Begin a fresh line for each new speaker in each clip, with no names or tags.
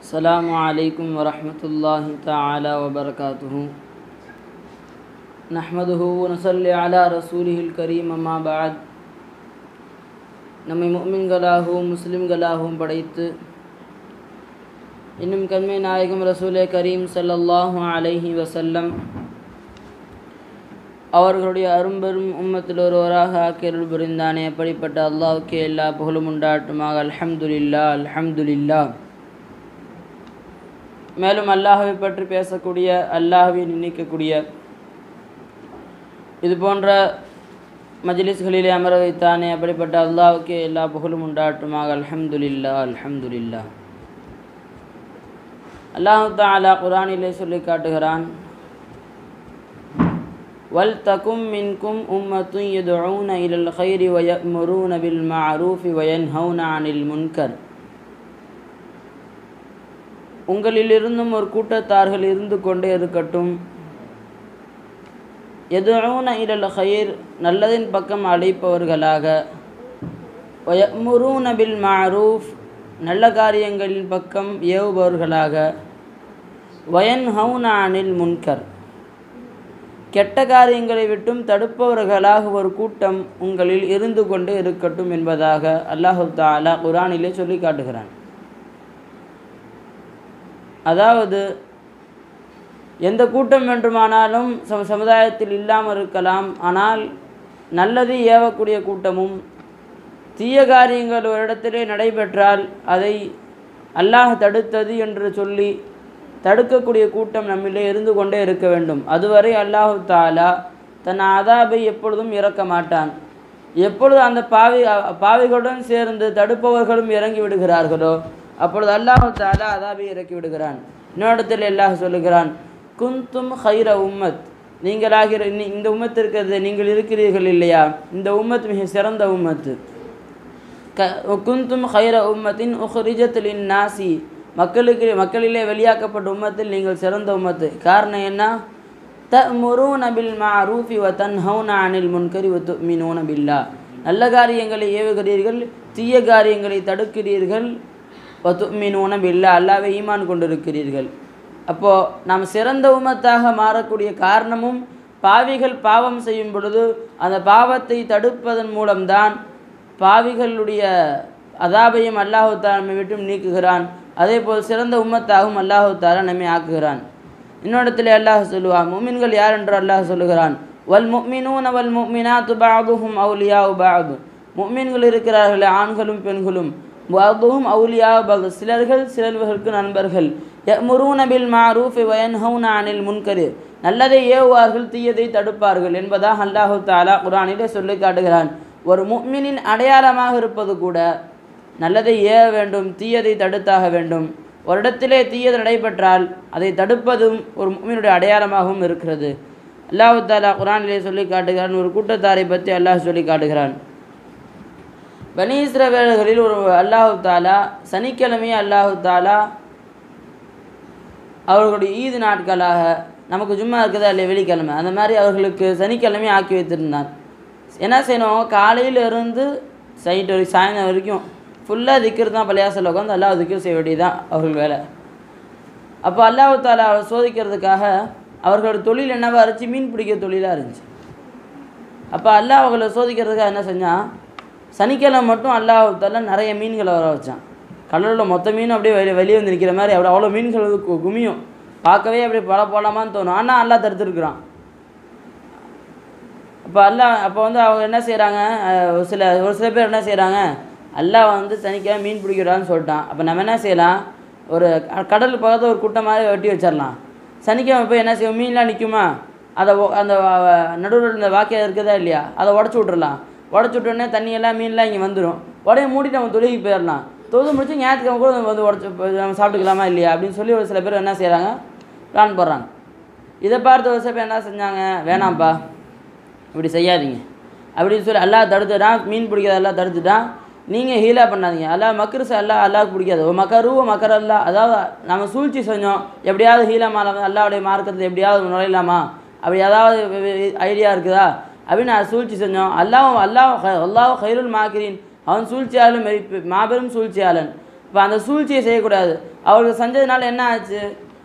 السلام عليكم ورحمة الله تعالى وبركاته نحمده ونصلي على رسوله الكريم أما بعد நம்மை முக்மின்களாகவும் முஸ்லிம்களாகவும் படைத்து இன்னும் கண்மை நாயகம் ரசூலே கரீம் ஸல்லல்லாஹு அலைஹி வஸல்லம் அவர்களுடைய அரும்பெரும் உம்மத்தில் ஒருவராக ஆக்கியருள் புரிந்தானே அப்படிப்பட்ட அல்லாஹ்வுக்கே எல்லா புகழும் உண்டாட்டுமாக அல்ஹம்துலில்லா அல்ஹம்துலில்லா மேலும் அல்லாஹ்வை பற்றி பேசக்கூடிய அல்லாஹ்வை நினைக்கக்கூடிய இது போன்ற மஜ்லிஸ்களிலே அமர வைத்தானே அப்படிப்பட்ட அல்லாஹ்வுக்கே எல்லா புகழும் உண்டாட்டுமாக அல்ஹம்துலில்லா அல்ஹம்துலில்லா அல்லாஹு தாலா குரானிலே சொல்லி காட்டுகிறான் வல் தகும் மின்கும் உம்மத்து யதுஊன இலல் கைரி வயமுரூன பில் மஅரூஃபி வயன்ஹவுன அனில் முன்கர் உங்களிலிருந்தும் ஒரு கூட்டத்தார்கள் இருந்து கொண்டே இருக்கட்டும் எதுஊன இலல் ஹைர் நல்லதின் பக்கம் அழைப்பவர்களாக வயமுரூன பில் மஅரூஃப் நல்ல காரியங்களின் பக்கம் ஏவுபவர்களாக வயன் ஹவுன அனில் முன்கர் கெட்ட காரியங்களை விட்டும் தடுப்பவர்களாக ஒரு கூட்டம் உங்களில் இருந்து கொண்டு இருக்கட்டும் என்பதாக அல்லாஹு தாலா குரானிலே சொல்லி காட்டுகிறான் அதாவது எந்த கூட்டம் வேண்டுமானாலும் சம சமுதாயத்தில் இல்லாமல் இருக்கலாம் ஆனால் நல்லது ஏவக்கூடிய கூட்டமும் தீய காரியங்கள் ஒரு இடத்திலே நடைபெற்றால் அதை அல்லாஹ் தடுத்தது என்று சொல்லி தடுக்கக்கூடிய கூட்டம் நம்மிலே இருந்து கொண்டே இருக்க வேண்டும் அதுவரை அல்லாஹு தாலா தன் அதாபை எப்பொழுதும் இறக்க மாட்டான் எப்பொழுது அந்த பாவி பாவிகளுடன் சேர்ந்து தடுப்பவர்களும் இறங்கி விடுகிறார்களோ அப்பொழுது அல்லாஹு தாலா அதாபை இறக்கி விடுகிறான் இன்னொருத்தில் அல்லாஹ் சொல்லுகிறான் குந்தும் ஹைர உம்மத் நீங்களாகிற இந்த உம்மத்து இருக்கிறது நீங்கள் இருக்கிறீர்கள் இல்லையா இந்த உம்மத் மிக சிறந்த உம்மத்து க குந்தும் ஹைர உம்மத்தின் உஹ்ரிஜத்லின் நாசி மக்களுக்கு மக்களிலே வெளியாக்கப்பட்ட உம்மத்தில் நீங்கள் சிறந்த உம்மத்து காரணம் என்ன த முரூன பில் மாரூஃபி வ தன் ஹவுன அனில் முன்கரி வ துமினூன பில்லா நல்ல காரியங்களை ஏவுகிறீர்கள் தீய காரியங்களை தடுக்கிறீர்கள் வ துமினூன பில்லா அல்லாவே ஈமான் கொண்டிருக்கிறீர்கள் அப்போது நாம் சிறந்த உமத்தாக மாறக்கூடிய காரணமும் பாவிகள் பாவம் செய்யும் பொழுது அந்த பாவத்தை தடுப்பதன் மூலம்தான் பாவிகளுடைய அதாபையும் அல்லாஹு தாலா நம்மை விட்டும் நீக்குகிறான் அதே போல் சிறந்த உம்மத்தாகவும் அல்லாஹு தாலா நம்மை ஆக்குகிறான் இன்னொடத்தில் அல்லாஹ் சொல்லுவான் முமின்கள் யார் என்று அல்லாஹ் சொல்லுகிறான் வல் முக்மினூன வல் முக்மினா துபாகுஹும் அவுலியா உபாகு முக்மீன்கள் இருக்கிறார்கள் ஆண்களும் பெண்களும் பாகுஹும் அவுலியா பகு சிலர்கள் சிலர்களுக்கு நண்பர்கள் முரூன பில் மாரூஃபி வயன் ஹவுன அனில் முன்கரு நல்லதை ஏவுவார்கள் தீயதை தடுப்பார்கள் என்பதாக அல்லாஹு தாலா குரானிலே சொல்லி காட்டுகிறான் ஒரு முக்மினின் அடையாளமாக இருப்பது கூட நல்லதை ஏவ வேண்டும் தீயதை தடுத்தாக வேண்டும் ஒரு இடத்திலே தீயது நடைபெற்றால் அதை தடுப்பதும் ஒரு முக்மினுடைய அடையாளமாகவும் இருக்கிறது அல்லாஹு தாலா குரானிலே சொல்லி காட்டுகிறான் ஒரு கூட்டத்தாரை பற்றி அல்லாஹ் சொல்லி காட்டுகிறான் பனீஸ்ரவேலர்களில் ஒரு அல்லாஹு தாலா சனிக்கிழமையே அல்லாஹு தாலா அவர்களுடைய ஈது நாட்களாக நமக்கு ஜும்மா இருக்குதா இல்லையா வெள்ளிக்கிழமை அந்த மாதிரி அவர்களுக்கு சனிக்கிழமை ஆக்கி வைத்திருந்தான் என்ன செய்யணும் காலையில் இருந்து சைட்டு வரைக்கும் சாயந்தரம் வரைக்கும் ஃபுல்லாக திக்கிறது தான் பள்ளியாசலில் உட்காந்து அல்லாஹ் திக்கர் செய்ய வேண்டியதுதான் அவர்கள் வேலை அப்போ அல்லாஹு தாலா அவரை சோதிக்கிறதுக்காக அவர்களோட தொழில் என்னவா இருந்துச்சு மீன் பிடிக்கிற தொழிலாக இருந்துச்சு அப்போ அல்லாஹ் அவர்களை சோதிக்கிறதுக்காக என்ன செஞ்சான் சனிக்கிழமை மட்டும் அல்லாஹு தாலா நிறைய மீன்களை வர வச்சான் கடலில் மொத்த மீன் அப்படியே வெளியே வெளியே வந்து நிற்கிற மாதிரி அவ்வளோ அவ்வளோ மீன்கள் வந்து குமியும் பார்க்கவே அப்படி பல போலாமான்னு தோணும் ஆனால் அல்லா தடுத்துருக்குறான் அப்போ அல்லா அப்போ வந்து அவங்க என்ன செய்கிறாங்க ஒரு சில ஒரு சில பேர் என்ன செய்கிறாங்க அல்லாஹ் வந்து சனிக்கிழமை மீன் பிடிக்கிறான்னு சொல்லிட்டான் அப்போ நம்ம என்ன செய்யலாம் ஒரு கடல் பக்கத்தில் ஒரு குட்டை மாதிரி வெட்டி வச்சிடலாம் சனிக்கிழமை போய் என்ன செய்வோம் மீன்லாம் நிற்குமா அதை அந்த நடுவில் இந்த வாக்கியம் இருக்குதா இல்லையா அதை உடச்சி விட்றலாம் உடச்சி விட்டோடனே தண்ணியெல்லாம் மீன்லாம் இங்கே வந்துடும் உடனே மூடிட்டு நம்ம தொழுகி போயிடலாம் தொழுது முடிச்சு ஞாயிற்றுக்கிழமை கூட வந்து உடச்சி நம்ம சாப்பிட்டுக்கலாமா இல்லையா அப்படின்னு சொல்லி ஒரு சில பேர் என்ன செய்கிறாங்க பிளான் போடுறாங்க இதை பார்த்து ஒரு சில பேர் என்ன செஞ்சாங்க வேணாம்ப்பா இப்படி செய்யாதீங்க அப்படின்னு சொல்லி அல்லா தடுத்துட்டான் மீன் பிடிக்காத எல்லாம் தடுத்துட்டான் நீங்கள் ஹீலா பண்ணாதீங்க அல்லா மக்ருச அல்லா அல்லாவுக்கு பிடிக்காது ஓ மக்கருவ மக்கர் அல்லா அதாவது நம்ம சூழ்ச்சி செஞ்சோம் எப்படியாவது ஹீலா மாறாம அல்லாவுடைய மார்க்கத்தில் எப்படியாவது நுழையலாமா அப்படி ஏதாவது ஐடியா இருக்குதா அப்படின்னு நான் சூழ்ச்சி செஞ்சோம் அல்லாவும் அல்லாஹ் அல்லாஹ் ஹைருல் மாக்கிரின் அவன் சூழ்ச்சியாளன் மாபெரும் சூழ்ச்சியாளன் இப்போ அந்த சூழ்ச்சியை செய்யக்கூடாது அவர்கள் செஞ்சதுனால என்ன ஆச்சு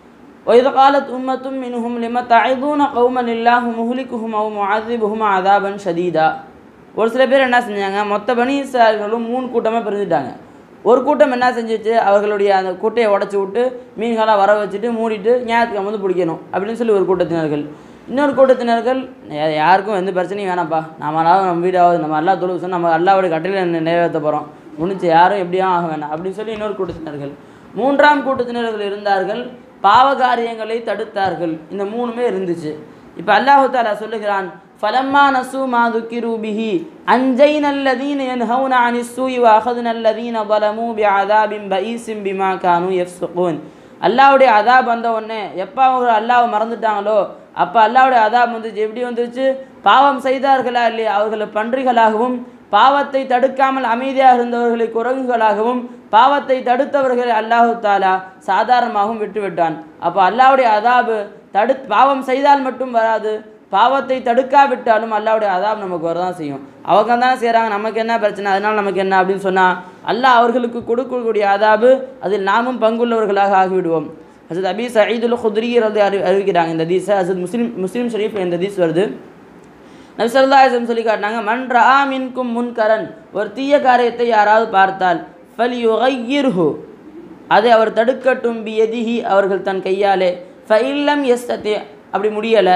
وإذ قالت أمة منهم لم تعظون قوما الله مهلكهم أو معذبهم عذابا شديدا ஒரு சில பேர் என்ன செஞ்சாங்க மொத்த பனி இஸ்ராயல்களும் மூணு கூட்டமாக பிரிஞ்சுட்டாங்க ஒரு கூட்டம் என்ன செஞ்சுச்சு அவர்களுடைய அந்த குட்டையை உடச்சி விட்டு மீன்களாக வர வச்சுட்டு மூடிட்டு ஞாயிற்றுக்கிழமை வந்து பிடிக்கணும் அப்படின்னு சொல்லி ஒரு கூட்டத்தினர்கள் இன்னொரு கூட்டத்தினர்கள் யா- யாருக்கும் எந்த பிரச்சனையும் வேணாம்ப்பா நாமளாவது நம்ம வீடாவது நம்ம அல்லா தொழுவு நம்ம அல்லாவுடைய கட்டளையில் நிறைவேற்ற போகிறோம் முடிஞ்சு யாரும் எப்படியும் ஆக வேணாம் அப்படின்னு சொல்லி இன்னொரு கூட்டத்தினர்கள் மூன்றாம் கூட்டத்தினர்கள் இருந்தார்கள் பாவ காரியங்களை தடுத்தார்கள் இந்த மூணுமே இருந்துச்சு இப்போ அல்லாஹு தாலா சொல்லுகிறான் ஃபலம்மா நசு மா துக்கிரு பிஹி அஞ்சைன அல்லதீன யன்ஹவுன அனி ஸூஇ வ அகதுன அல்லதீன ظلموا بعذاب بئيس بما كانوا يفسقون அல்லாஹ்வுடைய அதாப் வந்த உடனே எப்போ அவங்க அல்லாஹ்வை மறந்துட்டாங்களோ அப்போ அல்லாஹ்வுடைய அதாப் வந்துச்சு எப்படி வந்துருச்சு பாவம் செய்தார்களா இல்லையா அவர்களை பன்றிகளாகவும் பாவத்தை தடுக்காமல் அமைதியாக இருந்தவர்களை குரங்குகளாகவும் பாவத்தை தடுத்தவர்களை அல்லாஹு தாலா சாதாரணமாகவும் விட்டுவிட்டான் அப்போ அல்லாஹ்வுடைய அதாபு தடு பாவம் செய்தால் மட்டும் வராது பாவத்தை தடுக்காவிட்டாலும் அல்லாஹ்வுடைய அதாப் நமக்கு வரதான் செய்யும் அவங்க தானே செய்கிறாங்க நமக்கு என்ன பிரச்சனை அதனால் நமக்கு என்ன அப்படின்னு சொன்னால் அல்லாஹ் அவர்களுக்கு கொடுக்கக்கூடிய அதாபு அதில் நாமும் பங்குள்ளவர்களாக ஆகிவிடுவோம் ஹசத் அபி சயீதுல் குத்ரி வந்து அறி அறிவிக்கிறாங்க இந்த தீஸை ஹசத் முஸ்லீம் முஸ்லீம் ஷரீஃப் இந்த தீஸ் வருது நபி ஸல்லல்லாஹு அலைஹி வஸல்லம் சொல்லி காட்டினாங்க மன் ரஆ மின்கும் முன்கரன் ஒரு தீய காரியத்தை யாராவது பார்த்தால் ஃபல் யுகையிர்ஹு அதை அவர் தடுக்கட்டும் பியதிஹி அவர்கள் தன் கையாலே ஃபஇல்லம் எஸ்தத்தி அப்படி முடியலை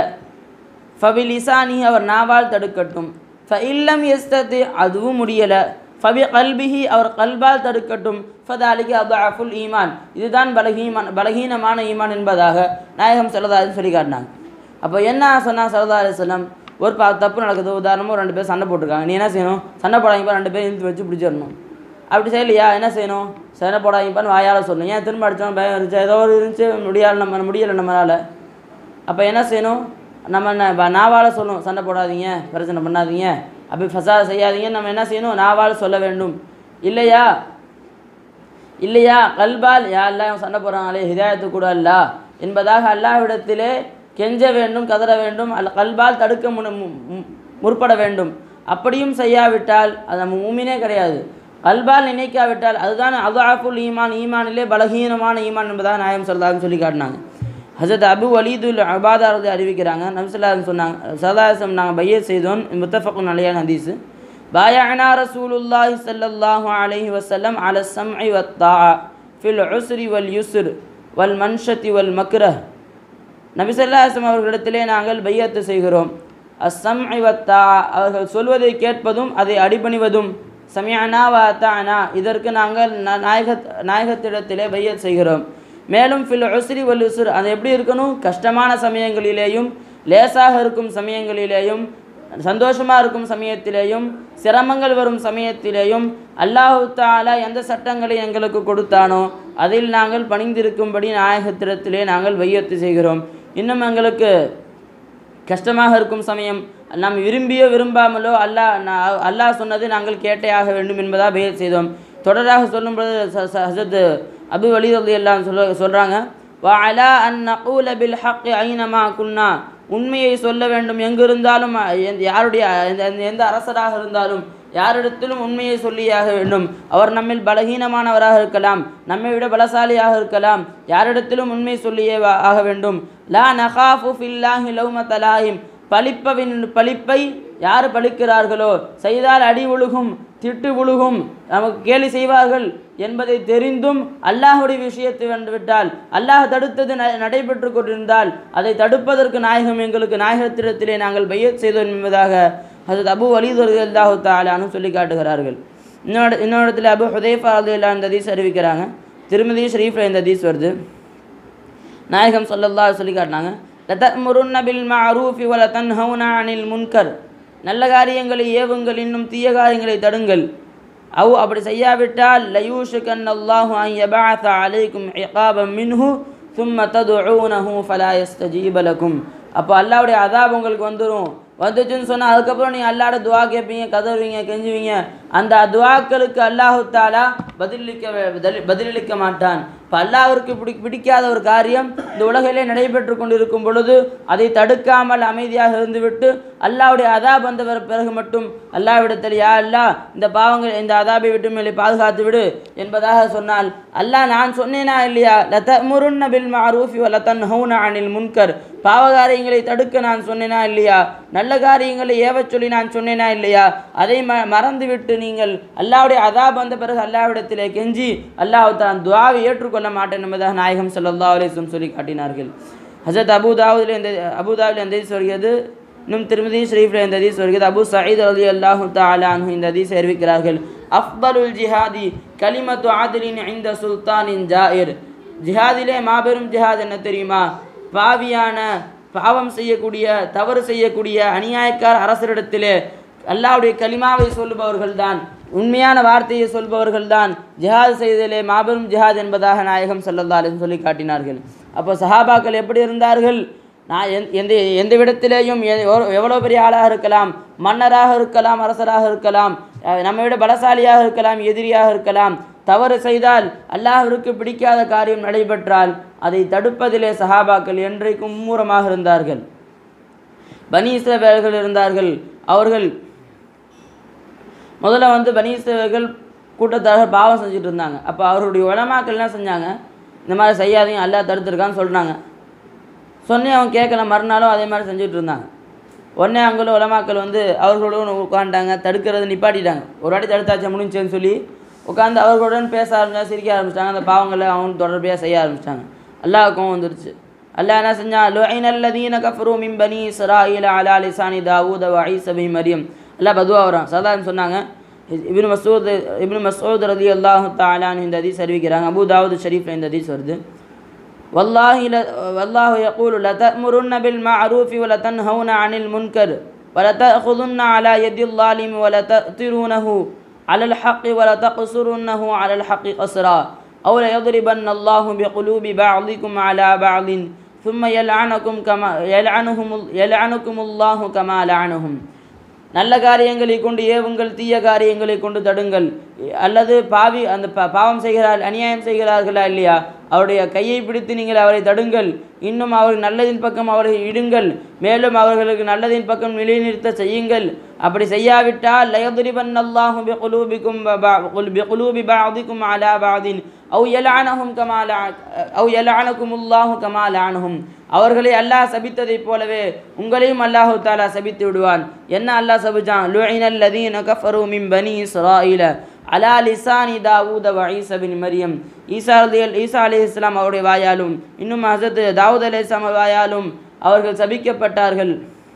ஃபபில் இசானி அவர் நாவால் தடுக்கட்டும் ஃபஇல்லம் எஸ்தத்தி அதுவும் முடியலை ஃபபி கல்பிஹி அவர் கல்பால் தடுக்கட்டும் ஃபதாலிக்கு அபுல் ஈமான் இதுதான் பலகீமான் பலகீனமான ஈமான் என்பதாக நாயகம் சல்லதாரின்னு சொல்லி காட்டினாங்க அப்போ என்ன சொன்னா சல்லா அலிஸ்லாம் ஒரு பா தப்பு நடக்குது உதாரணமாக ஒரு ரெண்டு பேர் சண்டை போட்டிருக்காங்க நீ என்ன செய்யணும் சண்டை போடாதீங்கப்பா ரெண்டு பேரும் இழுத்து வச்சு பிடிச்சிடணும் அப்படி செய்யலையா என்ன செய்யணும் சண்டை போடாதீங்கப்பான்னு வாயால் சொல்லணும் ஏன் திரும்ப அடித்தோம் பயம் இருந்துச்சு ஏதோ ஒரு இருந்துச்சு முடியலை நம்ம முடியலை நம்மளால் அப்போ என்ன செய்யணும் நம்ம என்ன ப- நாவால சொல்லணும் சண்டை போடாதீங்க பிரச்சனை பண்ணாதீங்க அப்படி ஃபசாத செய்யாதீங்க நம்ம என்ன செய்யணும் நாவால் சொல்ல வேண்டும் இல்லையா இல்லையா கல்பால் யா அல்லாஹ் இவன் சண்டை போடுறாங்களே ஹிதாயத்து கூட அல்லா என்பதாக அல்லாஹ்விடத்திலே கெஞ்ச வேண்டும் கதற வேண்டும் அல்ல கல்பால் தடுக்க முன மு- மு- முற்பட வேண்டும் அப்படியும் செய்யாவிட்டால் அது நம்ம மூமினே கிடையாது கல்பால் நினைக்காவிட்டால் அதுதான் அதாஃபுல் ஈமான் ஈமானிலே பலகீனமான ஈமான் என்பதாக நாயம் சொல்லதான்னு சொல்லி காட்டினாங்க ஹசரத் அபு வலீதுல் அபாதா வந்து அறிவிக்கிறாங்க நம்சல்லாஹ் சொன்னாங்க சதாசம் நாங்கள் பையத் செய்தோம் முத்தஃபக்குன் அலையான ஹதீஸு بايعنا رسول الله صلى الله عليه وسلم على السمع والطاعة في العسر واليسر والمنشة والمكره நபி ஸல்லல்லாஹு அவர்களிடத்திலே நாங்கள் பையத்து செய்கிறோம் அஸ்ஸம் வத்தா அவர்கள் சொல்வதை கேட்பதும் அதை அடிபணிவதும் சமியானா வத்தானா இதற்கு நாங்கள் ந- நாயகத் நாயகத்திடத்திலே பையத் செய்கிறோம் மேலும் ஃபில் உஸ்ரி வல் உஸ்ர் அது எப்படி இருக்கணும் கஷ்டமான சமயங்களிலேயும் லேசாக இருக்கும் சமயங்களிலேயும் சந்தோஷமாக இருக்கும் சமயத்திலேயும் சிரமங்கள் வரும் சமயத்திலேயும் அல்லாஹு தாலா எந்த சட்டங்களை எங்களுக்கு கொடுத்தானோ அதில் நாங்கள் பணிந்திருக்கும்படி நாயகத்திடத்திலே நாங்கள் வையத்து செய்கிறோம் இன்னும் எங்களுக்கு கஷ்டமாக இருக்கும் சமயம் நாம் விரும்பியோ விரும்பாமலோ அல்லாஹ் நா- அல்லாஹ் சொன்னது நாங்கள் கேட்டே ஆக வேண்டும் என்பதாக பெயர் செய்தோம் தொடராக சொல்லும்போது ச- ச- ஹசரத் அபு வலி எல்லாம் சொல்ல சொல்கிறாங்க வஅலா அன் நகூல பில் ஹக் ஐனமா குன்னா உண்மையை சொல்ல வேண்டும் எங்கு இருந்தாலும் அ- எந்த- யாருடைய எந்த- எந்த- எந்த அரசராக இருந்தாலும் யாரிடத்திலும் உண்மையை சொல்லியாக வேண்டும் அவர் நம்மில் பலகீனமானவராக இருக்கலாம் நம்மை விட பலசாலியாக இருக்கலாம் யாரிடத்திலும் உண்மை சொல்லியே வா- ஆக வேண்டும் லா நகாஃபு ஃபில்லாஹி லௌம தலாஹிம் பழிப்பவின் பழிப்பை யார் பழிக்கிறார்களோ செய்தால் அடி உழுகும் திட்டு உழுகும் நமக்கு கேலி செய்வார்கள் என்பதை தெரிந்தும் அல்லாஹுடைய விஷயத்தை வந்துவிட்டால் அல்லாஹ் தடுத்தது ந- நடைபெற்று கொண்டிருந்தால் அதை தடுப்பதற்கு நாயகம் எங்களுக்கு நாயகத்திடத்திலே நாங்கள் பையத் செய்தோம் என்பதாக ஹசரத் அபு வலீது அல்லாஹு தாலானும் சொல்லி காட்டுகிறார்கள் இன்னொரு இன்னொரு இடத்துல அபு ஹுதைஃபா அல்லா இந்த தீஸ் அறிவிக்கிறாங்க திருமதி ஷரீஃபில் இந்த தீஸ் வருது நாயகம் ஸல்லல்லாஹு சொல்லி காட்டினாங்க லதமுருன்ன பில் மஅரூஃபி வல தன்ஹவுன அனில் முன்கர் நல்ல காரியங்களை ஏவுங்கள் இன்னும் தீய காரியங்களை தடுங்கள் அவு அப்படி செய்யாவிட்டால் லயூஷுகன் அல்லாஹு அன் யபஅஸ அலைக்கும் இகாபம் மின்ஹு ثم تدعونه فلا يستجيب لكم அப்போ அல்லாவுடைய அதாப் உங்களுக்கு வந்துடும் வந்துச்சுன்னு சொன்னால் அதுக்கப்புறம் நீங்கள் அல்லாட துவா கேட்பீங்க கதறுவீங்க கெஞ்சுவீங்க அந்த துவாக்களுக்கு அல்லாஹு தாலா பதிலளிக்க வே- பதில் பதிலளிக்க மாட்டான் இப்போ அல்லாஹ்விற்கு பிடி பிடிக்காத ஒரு காரியம் இந்த உலகிலே நடைபெற்று கொண்டிருக்கும் பொழுது அதை தடுக்காமல் அமைதியாக இருந்துவிட்டு அல்லாஹ்வுடைய அதாப் வந்த பிற- பிறகு மட்டும் அல்லாஹ்விடத்தில் யா அல்லாஹ் இந்த பாவங்கள் இந்த அதாபை விட்டு மேலே பாதுகாத்து விடு என்பதாக சொன்னால் அல்லாஹ் நான் சொன்னேனா இல்லையா லத முருன்ன பில் மாரூஃபி லத்தன் ஹவுன அனில் முன்கர் பாவகாரியங்களை தடுக்க நான் சொன்னேனா இல்லையா நல்ல காரியங்களை ஏவச் சொல்லி நான் சொன்னேனா இல்லையா அதை ம மறந்துவிட்டு நீங்கள் அல்லாஹ்வுடைய அதாப் வந்த பிறகு அல்லாஹ்விடத்திலே கெஞ்சி அல்லாஹ் தான் துவாவை ஏற்றுக்கொள்ள மாட்டேன் என்பதாக நாயகம் ஸல்லல்லாஹு அலைஹி வஸல்லம் சொல்லி காட்டினார்கள் ஹசரத் அபுதாவுதில் இந்த அபுதாவில் இந்த ஹதீஸ் வருகிறது இன்னும் திருமதி ஷரீஃபில் இந்த ஹதீஸ் வருகிறது அபு சயீத் அலி அல்லாஹு தாலானு இந்த ஹதீஸ் அறிவிக்கிறார்கள் அஃபலுல் ஜிஹாதி கலிமத்து ஆதிலின் இந்த சுல்தானின் ஜாயிர் ஜிஹாதிலே மாபெரும் ஜிஹாத் என்ன தெரியுமா பாவியான பாவம் செய்யக்கூடிய தவறு செய்யக்கூடிய அநியாயக்கார அரசரிடத்திலே அல்லாஹ்வுடைய கலிமாவை சொல்லுபவர்கள்தான் உண்மையான வார்த்தையை சொல்பவர்கள்தான் ஜிஹாத் செய்ததிலே மாபெரும் ஜிஹாத் என்பதாக நாயகம் ஸல்லல்லாஹு அலைஹி சொல்லி காட்டினார்கள் அப்போ சஹாபாக்கள் எப்படி இருந்தார்கள் நான் எந் எந்த எந்த விடத்திலேயும் எ- எவ்வளோ- எவ்வளோ பெரிய ஆளாக இருக்கலாம் மன்னராக இருக்கலாம் அரசராக இருக்கலாம் அஹ் நம்மை விட பலசாலியாக இருக்கலாம் எதிரியாக இருக்கலாம் தவறு செய்தால் அல்லாஹ்விற்கு பிடிக்காத காரியம் நடைபெற்றால் அதை தடுப்பதிலே சஹாபாக்கள் என்றைக்கும் மும்முரமாக இருந்தார்கள் பனி இஸ்ரவேலர்கள் இருந்தார்கள் அவர்கள் முதல்ல வந்து பனி இஸ்ரவேலர்கள் கூட்டத்தாக பாவம் செஞ்சுட்டு இருந்தாங்க அப்போ அவருடைய உலமாக்கள் என்ன செஞ்சாங்க இந்த மாதிரி செய்யாதீங்க அல்லாஹ் தடுத்துருக்கான்னு சொல்கிறாங்க சொன்னே அவன் கேட்கல மறுநாளும் அதே மாதிரி செஞ்சுட்டு இருந்தாங்க உடனே அங்குள்ள உலமாக்கள் வந்து அவர்களுடன் உட்காந்துட்டாங்க தடுக்கிறது நிப்பாட்டிட்டாங்க ஒரு வாட்டி தடுத்தாச்சா முடிஞ்சுன்னு சொல்லி உட்காந்து அவர்களுடன் பேச ஆரம்பிச்சாங்க சிரிக்க ஆரம்பிச்சிட்டாங்க அந்த பாவங்களை அவங்க தொடர்பையாக செய்ய ஆரம்பிச்சிட்டாங்க அல்லாஹ்வுக்கும் வந்துருச்சு அல்லாஹ் என்ன செஞ்சான் லுஐன அல்லதீன கஃபரு மின் பனி இஸ்ராஈல அலா லிசானி தாவூத வ ஈஸா பின் மரியம் அல்லாஹ் பதுவா வரான் சதான்னு சொன்னாங்க இப்னு மசூத் இப்னு மசூத் ரதி அல்லாஹு தாலான்னு இந்த ஹதீஸ் அறிவிக்கிறாங்க அபூ தாவூத் ஷரீஃப்ல இந்த ஹதீஸ் வருது والله ل... والله يقول لتأمرن بالمعروف ولتنهون عن المنكر ولتأخذن على يد الظالم ولتأثرونه على الحق ولتقصرنه على الحق قصرا أو ليضربن الله بقلوب بعضكم على بعض ثم يلعنكم كما يلعنهم يلعنكم الله كما لعنهم நல்ல காரியங்களை கொண்டு ஏவுங்கள் தீய காரியங்களை கொண்டு தடுங்கள் அல்லது பாவி அந்த பா- பாவம் செய்கிறார் அநியாயம் செய்கிறார்களா இல்லையா அவருடைய கையை பிடித்து நீங்கள் அவரை தடுங்கள் இன்னும் அவர் நல்லதின் பக்கம் அவரை இடுங்கள் மேலும் அவர்களுக்கு நல்லதின் பக்கம் நிலைநிறுத்த செய்யுங்கள் அப்படி செய்யாவிட்டால் லயதுரிபன் அல்லாஹு பிகுலூபிக்கும் பிகுலூபி பாதிக்கும் அலா பாதின் அவு எலானஹும் கமா அவு எலானக்கும் உல்லாஹு கமா லானஹும் அவர்களை அல்லாஹ் சபித்ததைப் போலவே உங்களையும் அல்லாஹு தாலா சபித்து விடுவான் என்ன அல்லாஹ் சபிச்சான் லுஐனல் லதீன கஃபரு மின் பனி இஸ்ராயில அலா லிசானி தாவூத வ ஈசா பின் மரியம் ஈசா அலி ஈசா அலி இஸ்லாம் அவருடைய வாயாலும் இன்னும் ஹசரத் தாவூத் அலி இஸ்லாம் வாயாலும் அவர்கள் சபிக்கப்பட்டார்கள்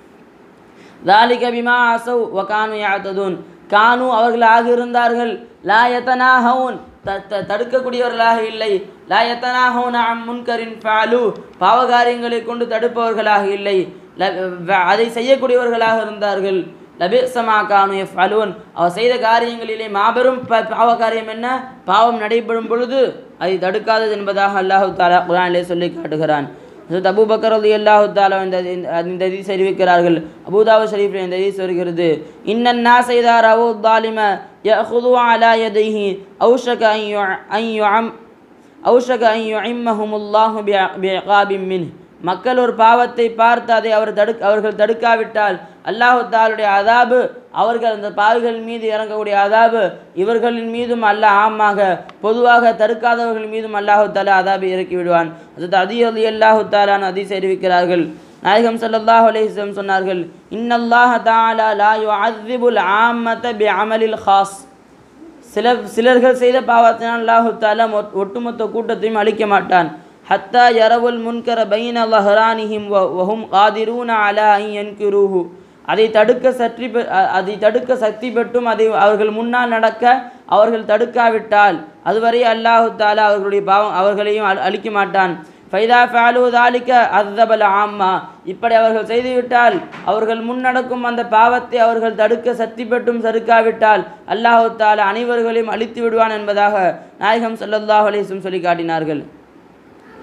ذلك بما عصوا وكانوا يعتدون கானு அவர்களாக இருந்தார்கள் லா யதனாஹவுன் த- த- தடுக்கக்கூடியவர்களாக இல்லை லா யதனாஹவுன் அம் முன்கரின் ஃபாலு பாவகாரியங்களை கொண்டு தடுப்பவர்களாக இல்லை ல- வ- அதை செய்யக்கூடியவர்களாக இருந்தார்கள் லபிசமா கானு எஃப்அலூன் அவர் செய்த காரியங்களிலே மாபெரும் ப பாவகாரியம் என்ன பாவம் நடைபெறும் பொழுது அதை தடுக்காதது என்பதாக அல்லாஹு தாலா குரானிலே சொல்லி காட்டுகிறான் ஹசரத் அபூபக்கர் ரலி அல்லாஹு தாலா இந்த இந்த- இந்த ஹதீஸ் அறிவிக்கிறார்கள் அபூதாவு ஷரீஃபில் இந்த ஹதீஸ் வருகிறது இன்னன் நாசைதா ரவு தாலிம யஹுது அலா யதைஹி அவுஷக அன் யு- அன் யுஅம் அவுஷக அன் யுஇம்மஹுமுல்லாஹு பிஅ- பிஇகாபின் மின் மக்கள் ஒரு பாவத்தை பார்த்து அதை அவர் தடுக் அவர்கள் தடுக்காவிட்டால் அல்லாஹு தாலுடைய அதாபு அவர்கள் அந்த பாவிகள் மீது இறங்கக்கூடிய அதாபு இவர்களின் மீதும் அல்லாஹ் ஆமாக பொதுவாக தடுக்காதவர்கள் மீதும் அல்லாஹு தாலா அதாபை இறக்கி விடுவான் அது அதி அலி அல்லாஹு தாலான் அதிசை அறிவிக்கிறார்கள் நாயகம் ஸல்லல்லாஹு அலைஹி வஸல்லம் சொன்னார்கள் இன்னல்லாஹ தஆலா லா யுஅذிபுல் ஆம்மத பிஅமலில் ஹாஸ் சில சிலர்கள் செய்த பாவத்தினால் அல்லாஹு தாலா மொத்- ஒட்டுமொத்த கூட்டத்தையும் அழிக்க மாட்டான் ஹத்தா யரவுல் முன்கர பைன லஹரானிஹிம் வஹும் காதிரூன அலா ஐ யன்கிரூஹு அதை தடுக்க சற்றி பெ- அ- அதை தடுக்க சக்தி பெற்றும் அதை அவர்கள் முன்னால் நடக்க அவர்கள் தடுக்காவிட்டால் அதுவரை அல்லாஹு தாலா அவர்களுடைய பாவம் அவர்களையும் அழி- அழிக்க மாட்டான் ஃபைதா ஃபாலு தாலிக்க அத்தபல ஆம்மா இப்படி அவர்கள் செய்துவிட்டால் அவர்கள் முன்னடக்கும் அந்த பாவத்தை அவர்கள் தடுக்க சக்தி பெற்றும் தடுக்காவிட்டால் அல்லாஹு தாலா அனைவர்களையும் அழித்து விடுவான் என்பதாக நாயகம் ஸல்லல்லாஹு அலைஹி வஸல்லம் சொல்லி காட்டினார்கள்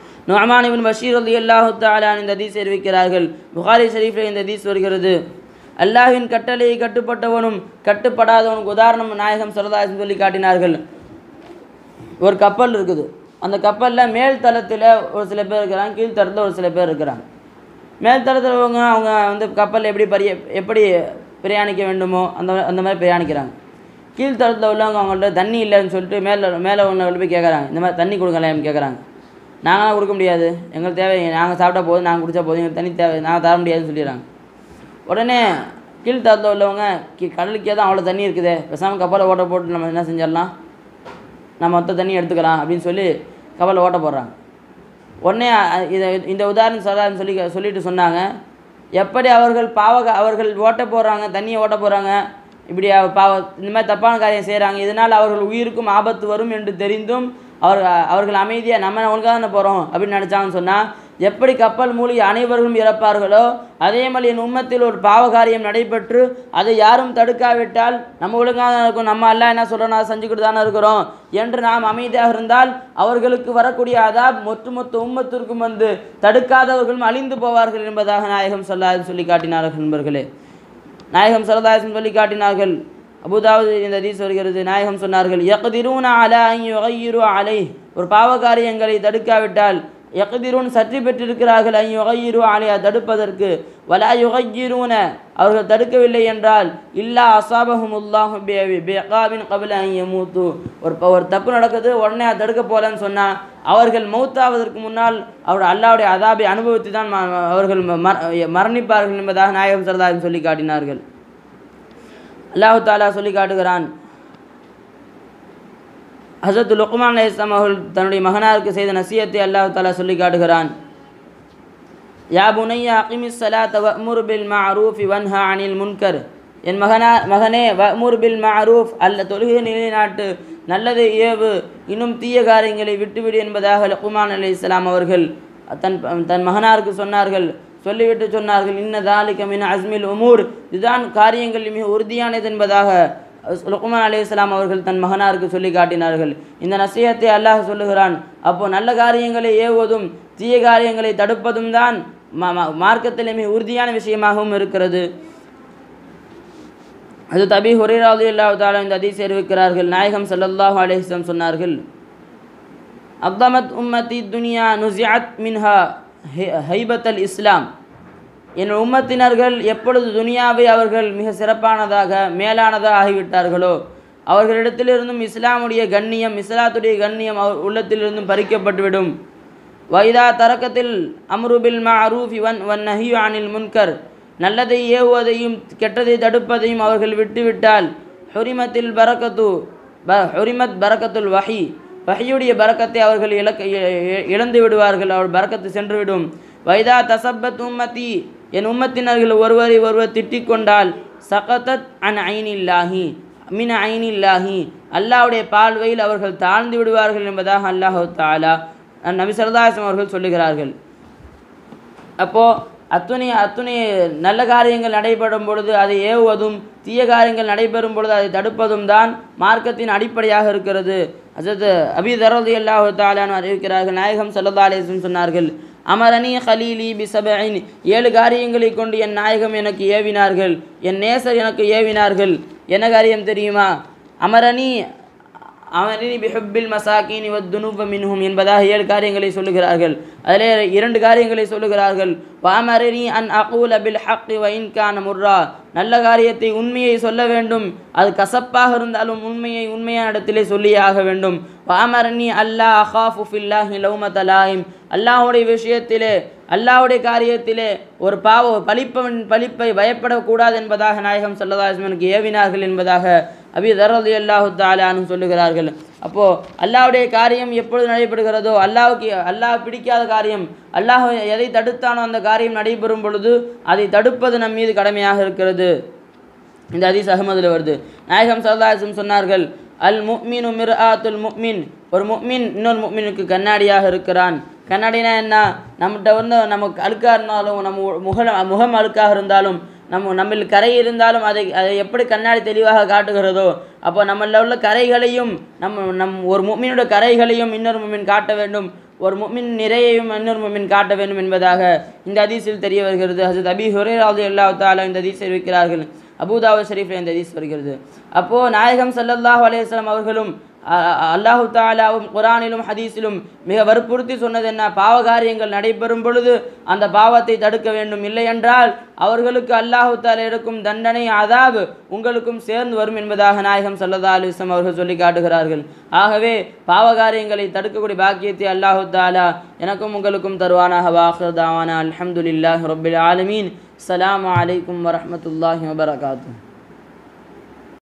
நுஅமான் இப்னு பஷீர் ரலியல்லாஹு தஆலா இந்த ஹதீஸ் அறிவிக்கிறார்கள் புகாரி ஷரீஃபில் இந்த ஹதீஸ் வருகிறது அல்லாஹ்வின் கட்டளையை கட்டுப்பட்டவனும் கட்டுப்படாதவனுக்கு உதாரணம் நாயகம் சரதாசன் சொல்லி காட்டினார்கள் ஒரு கப்பல் இருக்குது அந்த கப்பலில் மேல் தளத்தில் ஒரு சில பேர் இருக்கிறாங்க கீழ் தளத்தில் ஒரு சில பேர் இருக்கிறாங்க மேல் தளத்தில் உள்ளவங்க அவங்க வந்து கப்பல் எப்படி பரிய எப்படி பிரயாணிக்க வேண்டுமோ அந்த அந்த மாதிரி பிரயாணிக்கிறாங்க கீழ் தளத்தில் உள்ளவங்க அவங்கள்ட்ட தண்ணி இல்லைன்னு சொல்லிட்டு மேலே மேலே உள்ளவங்கள்ட்ட போய் கேட்குறாங்க இந்த மாதிரி தண்ணி கொடுங்களேன்னு கேட்குறாங்க நாங்களாம் கொடுக்க முடியாது எங்களுக்கு தேவை நாங்கள் சாப்பிட்டா போதும் நாங்கள் குடித்தா போதும் எங்களுக்கு தண்ணி தேவை நாங்கள் தர முடியாதுன்னு சொல்லிடுறாங்க உடனே கீழ் தளத்தில் உள்ளவங்க கீ கடலுக்கே தான் அவ்வளோ தண்ணி இருக்குது பேசாமல் கப்பலை ஓட்ட போட்டு நம்ம என்ன செஞ்சிடலாம் நம்ம மொத்த தண்ணி எடுத்துக்கலாம் அப்படின்னு சொல்லி கப்பலை ஓட்ட போடுறாங்க உடனே அ- இதை இந்த உதாரணம் சொல்லான்னு சொல்லி சொல்லிட்டு சொன்னாங்க எப்படி அவர்கள் பாவக அவர்கள் ஓட்ட போடுறாங்க தண்ணியை ஓட்ட போகிறாங்க இப்படி அவ- பாவ இந்த மாதிரி தப்பான காரியம் செய்கிறாங்க இதனால் அவர்கள் உயிருக்கும் ஆபத்து வரும் என்று தெரிந்தும் அவர் அவர்கள் அமைதியாக நம்ம ஒழுங்காக தானே போகிறோம் அப்படின்னு நினச்சாங்கன்னு சொன்னால் எப்படி கப்பல் மூழ்கி அனைவரும் இறப்பார்களோ அதே மாதிரி என் உம்மத்தில் ஒரு பாவ காரியம் நடைபெற்று அதை யாரும் தடுக்காவிட்டால் நம்ம ஒழுங்காக தான் இருக்கும் நம்ம எல்லாம் என்ன சொல்கிறோம் அதை செஞ்சுக்கிட்டு தானே இருக்கிறோம் என்று நாம் அமைதியாக இருந்தால் அவர்களுக்கு வரக்கூடிய அதாப் ஒட்டுமொத்த உம்மத்திற்கும் வந்து தடுக்காதவர்களும் அழிந்து போவார்கள் என்பதாக நாயகம் சொல்லாது சொல்லி காட்டினார்கள் நண்பர்களே நாயகம் சரதாசன் சொல்லி காட்டினார்கள் அபுதாவது இந்த ஹதீஸ் வருகிறது நாயகம் சொன்னார்கள் யக்திரூன அலா அன் யுகையிரு அலை ஒரு பாவ காரியங்களை தடுக்காவிட்டால் யக்திரூன் சற்றி பெற்றிருக்கிறார்கள் அன் யுகையிரு அலையா தடுப்பதற்கு வலா யுகையிரூன அவர்கள் தடுக்கவில்லை என்றால் இல்லா அசாபஹுமுல்லாஹு பிகாபின் கபில அன் யமூத்து ஒரு ப- ஒரு தப்பு நடக்குது உடனே அதை தடுக்க போகலன்னு சொன்னால் அவர்கள் மௌத்தாவதற்கு முன்னால் அவர் அல்லாவுடைய அதாபை அனுபவித்து தான் ம- அவர்கள் ம- மர- மரணிப்பார்கள் என்பதாக நாயகம் சரதாசன் சொல்லி காட்டினார்கள் அல்லாஹு தாலா சொல்லி காட்டுகிறான் ஹசரத் லுக்மான் அலைஹி இஸ்லாம் அவர்கள் தன்னுடைய மகனாருக்கு செய்த நசியத்தை அல்லாஹு தாலா சொல்லி காட்டுகிறான் யா புனையா அகிமிஸ் சலாத்த வஅ்முர் பில் மஅரூஃபி வன்ஹா அனில் முன்கர் என் மகனா மகனே வஅ்முர் பில் மஅரூஃப் அல்ல தொழுகை நிலைநாட்டு நல்லதை ஏவு இன்னும் தீய காரியங்களை விட்டுவிடு என்பதாக லுக்மான் அலைஹி இஸ்லாம் அவர்கள் தன் தன் மகனாருக்கு சொன்னார்கள் சொல்லிவிட்டு சொன்னார்கள் இன்ன தாலிக மின் அஸ்மில் உமூர் இதுதான் காரியங்கள் மிக உறுதியானது என்பதாக லுக்மான் அலைஹிஸ்ஸலாம் அவர்கள் தன் மகனாருக்கு சொல்லி காட்டினார்கள் இந்த நசியத்தை அல்லாஹ் சொல்லுகிறான் அப்போ நல்ல காரியங்களை ஏவுவதும் தீய காரியங்களை தடுப்பதும் தான் ம- ம- மார்க்கத்திலே மிக உறுதியான விஷயமாகவும் இருக்கிறது அது தபி ஹுரைராது இல்லாஹ் தாலா இந்த அதிசை அறிவிக்கிறார்கள் நாயகம் ஸல்லல்லாஹு அலைஹி வஸல்லம் சொன்னார்கள் அக்தமத் உம்மத்தி துனியா நுசியாத் மின்ஹா ஹைபத்தல் இஸ்லாம் என் உம்மத்தினர்கள் எப்பொழுது துனியாவை அவர்கள் மிக சிறப்பானதாக மேலானதாக ஆகிவிட்டார்களோ அவர்களிடத்திலிருந்தும் இஸ்லாமுடைய கண்ணியம் இஸ்லாத்துடைய கண்ணியம் அவர் உள்ளத்திலிருந்தும் பறிக்கப்பட்டுவிடும் வைதா தரக்கத்தில் அம்ருபில் மஅரூஃபி வன் வன் நஹி அனில் முன்கர் நல்லதை ஏவுவதையும் கெட்டதை தடுப்பதையும் அவர்கள் விட்டுவிட்டால் ஹுரிமத்தில் பரக்கத்து ப ஹுரிமத் பரக்கத்துல் வஹி வஹியுடைய பரக்கத்தை அவர்கள் இழக்க இ- இ- இழந்து விடுவார்கள் அவள் பரக்கத்து சென்றுவிடும் வைதா தசப்பத் உம்மதி என் உம்மத்தினர்கள் ஒருவரை ஒருவர் திட்டிக் கொண்டால் சகதத் அன் ஐனில்லாஹி மின் ஐனில்லாஹி அல்லாஹ்வுடைய பால்வையில் அவர்கள் தாழ்ந்து விடுவார்கள் என்பதாக அல்லாஹு தாலா நபி சரதாசம் அவர்கள் சொல்லுகிறார்கள் அப்போது அத்துணை அத்துணை நல்ல காரியங்கள் நடைபெறும் பொழுது அதை ஏவுவதும் தீய காரியங்கள் நடைபெறும் பொழுது அதை தடுப்பதும் தான் மார்க்கத்தின் அடிப்படையாக இருக்கிறது அசத்து அபி தரது அல்லாஹு தாலான் அறிவிக்கிறார்கள் நாயகம் சல்லா அலிஸ்லம் சொன்னார்கள் அமரணி ஹலீலி பிசபைன் ஏழு காரியங்களை கொண்டு என் நாயகம் எனக்கு ஏவினார்கள் என் நேசர் எனக்கு ஏவினார்கள் என்ன காரியம் தெரியுமா அமரணி அமரினி பிஹப்பில் மசாக்கின் வத்துனுப மின்ஹும் என்பதாக ஏழு காரியங்களை சொல்லுகிறார்கள் அதிலே இரண்டு காரியங்களை சொல்லுகிறார்கள் வாமரினி அன் அகூல பில் ஹக்கி வைன்கான முர்ரா நல்ல காரியத்தை உண்மையை சொல்ல வேண்டும் அது கசப்பாக இருந்தாலும் உண்மையை உண்மையான இடத்திலே சொல்லியே ஆக வேண்டும் வாமரணி அல்லா அஹாஃபு ஃபில்லாஹி லௌம தலாயிம் அல்லாஹுடைய விஷயத்திலே அல்லாஹ்வுடைய காரியத்திலே ஒரு பாவ பழிப்பவன் பழிப்பை பயப்படக்கூடாது என்பதாக நாயகம் சல்லதாஸ்மனுக்கு ஏவினார்கள் என்பதாக அபி தரது அல்லாஹு தாலான்னு சொல்லுகிறார்கள் அப்போது அல்லாஹ்வுடைய காரியம் எப்பொழுது நடைபெறுகிறதோ அல்லாஹ்வுக்கு அல்லாஹ் பிடிக்காத காரியம் அல்லாஹ் எதை தடுத்தானோ அந்த காரியம் நடைபெறும் பொழுது அதை தடுப்பது நம் மீது கடமையாக இருக்கிறது இந்த ஹதீஸ் அகமதுல வருது நாயகம் சல்லாஹம் சொன்னார்கள் அல் முக்மினு மிர் ஆத்துல் முக்மின் ஒரு முக்மின் இன்னொரு முக்மினுக்கு கண்ணாடியாக இருக்கிறான் கண்ணாடினா என்ன நம்மகிட்ட வந்து நமக்கு அழுக்காக இருந்தாலும் நம்ம முக முகம் அழுக்காக இருந்தாலும் நம்ம நம்மில் கரை இருந்தாலும் அதை அதை எப்படி கண்ணாடி தெளிவாக காட்டுகிறதோ அப்போ நம்மள உள்ள கரைகளையும் நம்ம நம் ஒரு முக்மீனோட கரைகளையும் இன்னொரு முக்மீன் காட்ட வேண்டும் ஒரு முமின் நிறையையும் இன்னொரு முமின் காட்ட வேண்டும் என்பதாக இந்த ஹதீஸில் தெரிய வருகிறது ஹசரத் அபி ஹுரேராவது எல்லா தாலா இந்த ஹதீஸை இருக்கிறார்கள் அபுதாவு ஷரீஃபில் இந்த ஹதீஸ் வருகிறது அப்போது நாயகம் ஸல்லல்லாஹு அலைஹி வஸல்லம் அவர்களும் அ- அ- அல்லாஹு தாலாவும் குரானிலும் ஹதீஸிலும் மிக வற்புறுத்தி சொன்னது என்ன பாவகாரியங்கள் நடைபெறும் பொழுது அந்த பாவத்தை தடுக்க வேண்டும் இல்லை என்றால் அவர்களுக்கு அல்லாஹு தாலா எடுக்கும் தண்டனை அதாபு உங்களுக்கும் சேர்ந்து வரும் என்பதாக நாயகம் சல்லா அலிஸ்லாம் அவர்கள் சொல்லி காட்டுகிறார்கள் ஆகவே பாவகாரியங்களை தடுக்கக்கூடிய பாக்கியத்தை அல்லாஹு தாலா எனக்கும் உங்களுக்கும் தருவானாக வாஹதாவானா அல்ஹம்துலில்லாஹி ரப்பில் ஆலமீன் அஸ்ஸலாமு அலைக்கும் வரஹ்மத்துல்லாஹி வபரகாத்துஹு